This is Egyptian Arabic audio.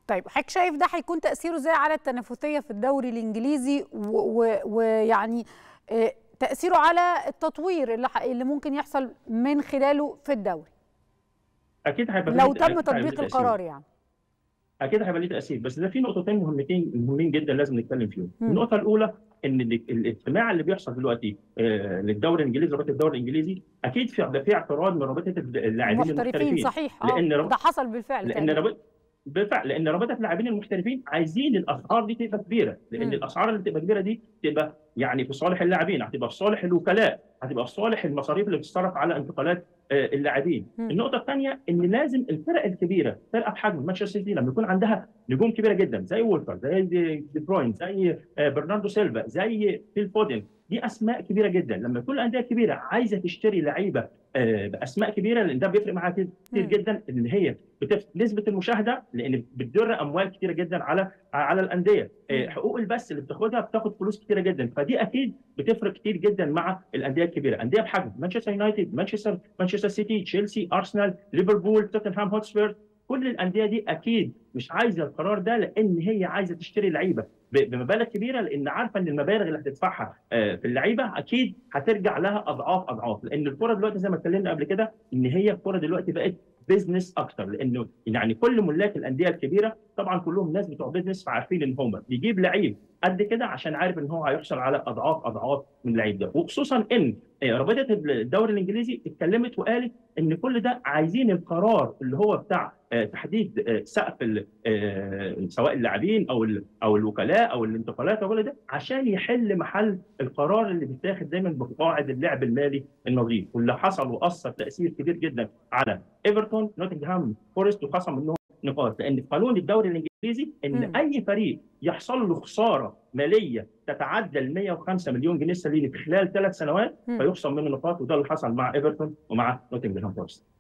طيب حضرتك شايف ده هيكون تاثيره ازاي على التنافسيه في الدوري الانجليزي ويعني تاثيره على التطوير اللي, اللي ممكن يحصل من خلاله في الدوري اكيد هيبقى لو تم تطبيق القرار يعني اكيد هيبقى ليه تاثير بس ده في نقطتين مهمتين مهمين جدا لازم نتكلم فيهم النقطه الاولى ان الاجتماع اللي بيحصل دلوقتي للدوري الانجليزي رابطه الدوري الانجليزي اكيد في في اعتراض من رابطه اللاعبين المحترفين صحيح لان ده حصل بالفعل لان رابطه بالفعل لان رابطه اللاعبين المحترفين عايزين الاسعار دي تبقى كبيره لان م. الاسعار اللي تبقى كبيره دي تبقى يعني في صالح اللاعبين هتبقى في صالح الوكلاء هتبقى في صالح المصاريف اللي بتتصرف على انتقالات اللاعبين النقطه الثانيه ان لازم الفرق الكبيره فرقه بحجم مانشستر سيتي لما يكون عندها نجوم كبيره جدا زي وولكر زي دي بروين زي برناردو سيلفا زي فيل فودن دي اسماء كبيره جدا لما يكون الانديه الكبيره عايزه تشتري لعيبه باسماء كبيره لان ده بيفرق معاها كتير جدا ان هي بتف... نسبه المشاهده لان بتدر اموال كتيره جدا على على الانديه حقوق البث اللي بتاخدها بتاخد فلوس كتيره جدا فدي اكيد بتفرق كتير جدا مع الانديه الكبيره انديه بحجم مانشستر يونايتد مانشستر مانشستر سيتي تشيلسي ارسنال ليفربول توتنهام هوتسبير كل الانديه دي اكيد مش عايزه القرار ده لان هي عايزه تشتري لعيبه بمبالغ كبيره لان عارفه ان المبالغ اللي هتدفعها في اللعيبه اكيد هترجع لها اضعاف اضعاف لان الكره دلوقتي زي ما اتكلمنا قبل كده ان هي الكره دلوقتي بقت بيزنس اكتر لانه يعني كل ملاك الانديه الكبيره طبعا كلهم ناس بتوع بيزنس فعارفين ان هم بيجيب لعيب قد كده عشان عارف ان هو هيحصل على اضعاف اضعاف من اللعيب ده وخصوصا ان رابطه الدوري الانجليزي اتكلمت وقالت ان كل ده عايزين القرار اللي هو بتاع تحديد سقف سواء اللاعبين او او الوكلاء او الانتقالات او كل ده عشان يحل محل القرار اللي بيتاخد دايما بقواعد اللعب المالي النظيف واللي حصل واثر تاثير كبير جدا على ايفرتون نوتنغهام فورست وخصم منهم نقاط لان في قانون الدوري الانجليزي ان م. اي فريق يحصل له خساره ماليه تتعدى ال 105 مليون جنيه استرليني في خلال ثلاث سنوات م. فيخصم منه نقاط وده اللي حصل مع ايفرتون ومع نوتنغهام فورست